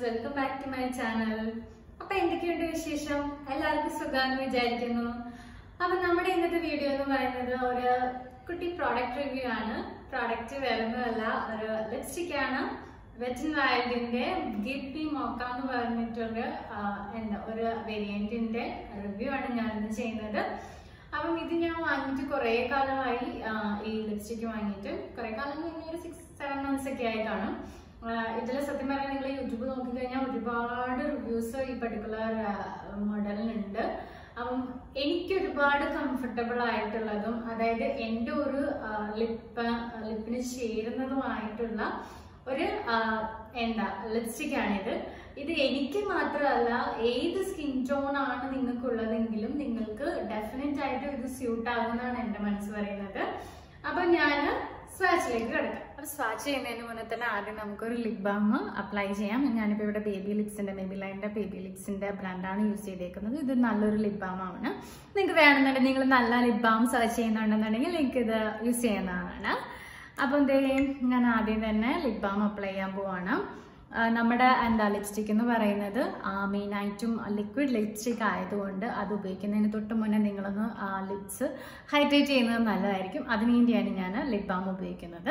welcome back to my channel അപ്പൊ എന്തൊക്കെയുണ്ട് വിശേഷം എല്ലാവർക്കും സുഖാന്ന് വിചാരിക്കുന്നു അപ്പൊ നമ്മുടെ ഇന്നത്തെ വീഡിയോ എന്ന് പറയുന്നത് ഒരു കുട്ടി പ്രോഡക്റ്റ് റിവ്യൂ ആണ് പ്രോഡക്റ്റ് വേറൊന്നുമല്ല ഒരു ലിപ്സ്റ്റിക് ആണ് വെറ്റൻ വൈൽഡിന്റെ ഗിപ്പി മോക്ക എന്ന് പറഞ്ഞിട്ടൊരു ആ, എന്താ ഒരു വേരിയന്റിന്റെ റിവ്യൂ ആണ് ഞാൻ ഇന്ന് ചെയ്യുന്നത് അപ്പം ഇത് ഞാൻ വാങ്ങിയിട്ട് കുറേ കാലമായി ആ, ഈ ലിപ്സ്റ്റിക് വാങ്ങിയിട്ട് കുറേ കാലം കഴിഞ്ഞ ഒരു സിക്സ് സെവൻ മന്ത്സ് ഒക്കെ ആയി കാണും ഇതിൽ സത്യം പറയാൻ നിങ്ങൾ യൂട്യൂബ് നോക്കിക്കഴിഞ്ഞാൽ ഒരുപാട് റിവ്യൂസ് ഈ പർട്ടിക്കുലർ മോഡലിനുണ്ട് അപ്പം എനിക്ക് ഒരുപാട് കംഫർട്ടബിൾ ആയിട്ടുള്ളതും അതായത് എൻ്റെ ഒരു ലിപ്പ് ലിപ്പിന് ചേരുന്നതുമായിട്ടുള്ള ഒരു ആ, എന്താ ലിപ്സ്റ്റിക് ആണിത് ഇത് എനിക്ക് മാത്രമല്ല ഏത് സ്കിൻ ടോൺ ആണ് നിങ്ങൾക്കുള്ളതെങ്കിലും നിങ്ങൾക്ക് ഡെഫിനറ്റ് ആയിട്ട് ഇത് സ്യൂട്ട് ആകുമെന്നാണ് എൻ്റെ മനസ്സ് പറയുന്നത് അപ്പൊ ഞാൻ സ്വാച്ചിലേക്ക് കിടക്കാം അപ്പൊ സ്വാച്ച് ചെയ്യുന്നതിന് മുന്നേ തന്നെ ആദ്യം നമുക്കൊരു ലിപ് ബാം അപ്ലൈ ചെയ്യാം ഞാനിപ്പോൾ ഇവിടെ ബേബി ലിപ്സിന്റെ ബേബി ലൈൻ്റെ ബേബി ലിപ്സിന്റെ ബ്രാൻഡാണ് യൂസ് ചെയ്തേക്കുന്നത് ഇത് നല്ലൊരു ലിപ് ബാം ആണ് നിങ്ങൾക്ക് വേണമെന്നുണ്ടെങ്കിൽ നിങ്ങൾ നല്ല ലിപ് ബാം സെർച്ച് ചെയ്യുന്നുണ്ടെന്നുണ്ടെങ്കിൽ നിങ്ങൾക്ക് ഇത് യൂസ് ചെയ്യുന്നതാണ് അപ്പം എന്തേ ഞാൻ ആദ്യം തന്നെ ലിപ് ബാം അപ്ലൈ ചെയ്യാൻ പോവാണ് ആ, നമ്മുടെ എന്താ ലിപ്സ്റ്റിക് എന്ന് പറയുന്നത് മെയിനായിട്ടും ലിക്വിഡ് ലിപ്സ്റ്റിക് ആയതുകൊണ്ട് അത് ഉപയോഗിക്കുന്നതിന് തൊട്ട് മുന്നേ നിങ്ങളൊന്ന് ലിപ്സ് ഹൈഡ്രേറ്റ് ചെയ്യുന്നത് നല്ലതായിരിക്കും അതിനു വേണ്ടിയാണ് ഞാൻ ലിപ് ബാം ഉപയോഗിക്കുന്നത്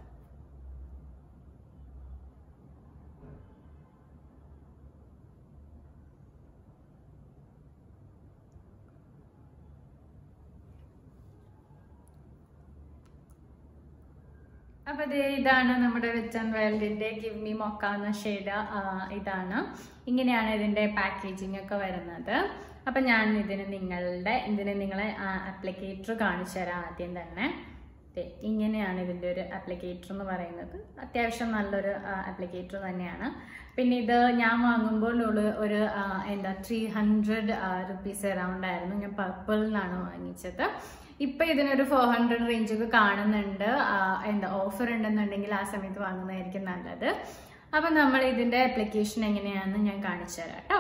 അപ്പൊ ദേ ഇതാണ് നമ്മുടെ വെച്ചൻ വൈൽഡിന്റെ ഗിവ് മീ മൊക്ക എന്ന ഷെയ്ഡ് ഇതാണ് ഇങ്ങനെയാണ് ഇതിന്റെ പാക്കേജിംഗ് ഒക്കെ വരുന്നത് അപ്പൊ ഞാൻ ഇതിന് നിങ്ങളുടെ ഇതിന് നിങ്ങളെ ആപ്ലിക്കേറ്റർ കാണിച്ചു തരാം ആദ്യം തന്നെ ദേ ഇങ്ങനെയാണ് ഇതിന്റെ ഒരു ആപ്ലിക്കേറ്റർ എന്ന് പറയുന്നത് അത്യാവശ്യം നല്ലൊരു ആപ്ലിക്കേറ്റർ തന്നെയാണ് പിന്നെ ഇത് ഞാൻ വാങ്ങുമ്പോൾ ഉള്ള ഒരു ആ, എന്താ ത്രീ ഹൺഡ്രഡ് റുപ്പീസ് അറൗണ്ട് ആയിരുന്നു ഞാൻ പർപ്പിളിനാണ് വാങ്ങിച്ചത് ഇപ്പൊ ഇതിനൊരു ഫോർ ഹൺഡ്രഡ് റേഞ്ച് ഒക്കെ കാണുന്നുണ്ട് ആ, എന്താ ഓഫർ ഉണ്ടെന്നുണ്ടെങ്കിൽ ആ സമയത്ത് വാങ്ങുന്നതായിരിക്കും നല്ലത് അപ്പൊ നമ്മൾ ഇതിന്റെ ആപ്ലിക്കേഷൻ എങ്ങനെയാണെന്ന് ഞാൻ കാണിച്ചു തരാം കേട്ടോ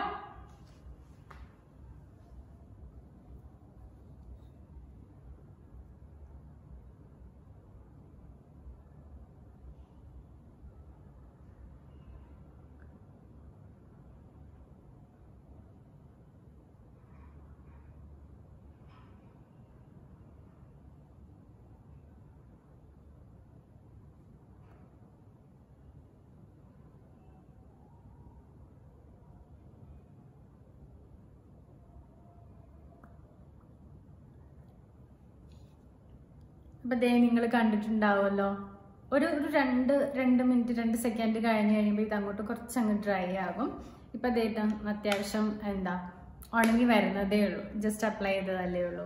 അപ്പൊ ദേ നിങ്ങൾ കണ്ടിട്ടുണ്ടാവുമല്ലോ ഒരു ഒരു രണ്ട് രണ്ട് മിനിറ്റ് രണ്ട് സെക്കൻഡ് കഴിഞ്ഞ് കഴിയുമ്പോൾ ഇത് അങ്ങോട്ട് കുറച്ച് അങ്ങ് ഡ്രൈ ആകും ഇപ്പൊ ദേ ഇത് അത്യാവശ്യം എന്താ ഉണങ്ങി വരുന്നതേ ഉള്ളൂ ജസ്റ്റ് അപ്ലൈ ചെയ്തതല്ലേ ഉള്ളൂ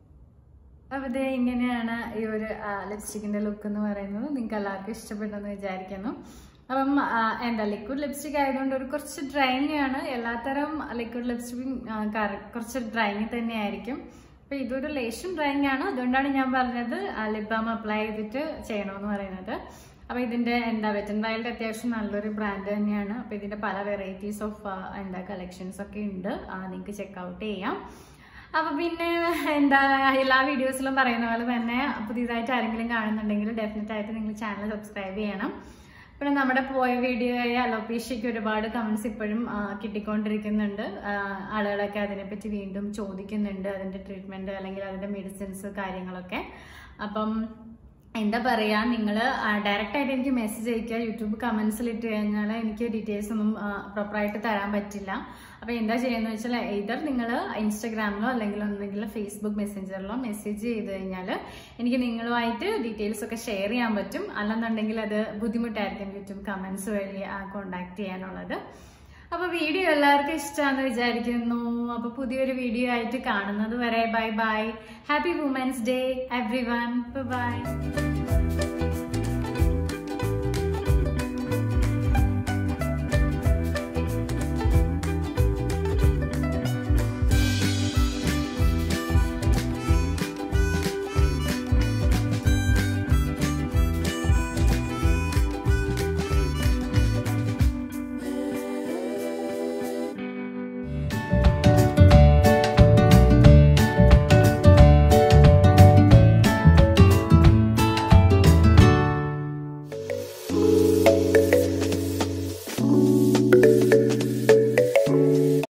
അപ്പൊ ദേ ഇങ്ങനെയാണ് ഈ ഒരു ലിപ്സ്റ്റിക്കിന്റെ ലുക്ക് എന്ന് പറയുന്നത് നിങ്ങൾക്ക് എല്ലാവർക്കും ഇഷ്ടപ്പെട്ടെന്ന് വിചാരിക്കുന്നു അപ്പം ആ, എന്താ ലിക്വിഡ് ലിപ്സ്റ്റിക് ആയതുകൊണ്ട് ഒരു കുറച്ച് ഡ്രൈങ് ആണ് എല്ലാത്തരം ലിക്വിഡ് ലിപ്സ്റ്റിക്കും കുറച്ച് ഡ്രൈങ് തന്നെയായിരിക്കും അപ്പൊ ഇതൊരു ലേശം ഡ്രൈങ് ആണ് അതുകൊണ്ടാണ് ഞാൻ പറഞ്ഞത് ലിപ് ബാം അപ്ലൈ ചെയ്തിട്ട് ചെയ്യണമെന്ന് പറയുന്നത് അപ്പൊ ഇതിന്റെ എന്താ വെറ്റൻ വൈൽഡ് അത്യാവശ്യം നല്ലൊരു ബ്രാൻഡ് തന്നെയാണ് അപ്പൊ ഇതിന്റെ പല വെറൈറ്റീസ് ഓഫ് എന്താ കളക്ഷൻസ് ഒക്കെ ഉണ്ട് നിങ്ങൾക്ക് ചെക്കൗട്ട് ചെയ്യാം അപ്പൊ പിന്നെ എന്താ എല്ലാ വീഡിയോസിലും പറയുന്ന പോലെ തന്നെ പുതിയതായിട്ട് ആരെങ്കിലും കാണുന്നുണ്ടെങ്കിൽ ഡെഫിനറ്റ് ആയിട്ട് നിങ്ങൾ ചാനൽ സബ്സ്ക്രൈബ് ചെയ്യണം പിന്നെ നമ്മുടെ പോയ വീഡിയോയായ അലോപേഷ്യയ്ക്ക് ഒരുപാട് കമന്റ്സ് ഇപ്പോഴും ആ, കിട്ടിക്കൊണ്ടിരിക്കുന്നുണ്ട് ആ, ആളുകളൊക്കെ അതിനെപ്പറ്റി വീണ്ടും ചോദിക്കുന്നുണ്ട് അതിന്റെ ട്രീറ്റ്മെന്റ് അല്ലെങ്കിൽ അതിന്റെ മെഡിസിൻസ് കാര്യങ്ങളൊക്കെ അപ്പം എന്താ പറയാ നിങ്ങൾ ഡയറക്റ്റ് ആയിട്ട് എനിക്ക് മെസ്സേജ് അയക്കുക യൂട്യൂബ് കമന്റ്സിൽ ഇട്ട് കഴിഞ്ഞാൽ എനിക്ക് ഡീറ്റെയിൽസ് ഒന്നും പ്രോപ്പറായിട്ട് തരാൻ പറ്റില്ല അപ്പൊ എന്താ ചെയ്യുന്നത് വെച്ചാൽ ഇതർ നിങ്ങൾ ഇൻസ്റ്റഗ്രാമിലോ അല്ലെങ്കിൽ ഒന്നെങ്കിൽ ഫേസ്ബുക്ക് മെസ്സഞ്ചറിലോ മെസ്സേജ് ചെയ്ത് കഴിഞ്ഞാൽ എനിക്ക് നിങ്ങളുമായിട്ട് ഡീറ്റെയിൽസ് ഒക്കെ ഷെയർ ചെയ്യാൻ പറ്റും അല്ലെന്നുണ്ടെങ്കിൽ അത് ബുദ്ധിമുട്ടായിരിക്കും യൂട്യൂബ് കമന്റ്സ് വഴി കോണ്ടാക്ട് ചെയ്യാനുള്ളത് അപ്പൊ വീഡിയോ എല്ലാവർക്കും ഇഷ്ടമാണെന്ന് വിചാരിക്കുന്നു അപ്പൊ പുതിയൊരു വീഡിയോ ആയിട്ട് കാണുന്നത് വരെ bye bye happy women's day everyone by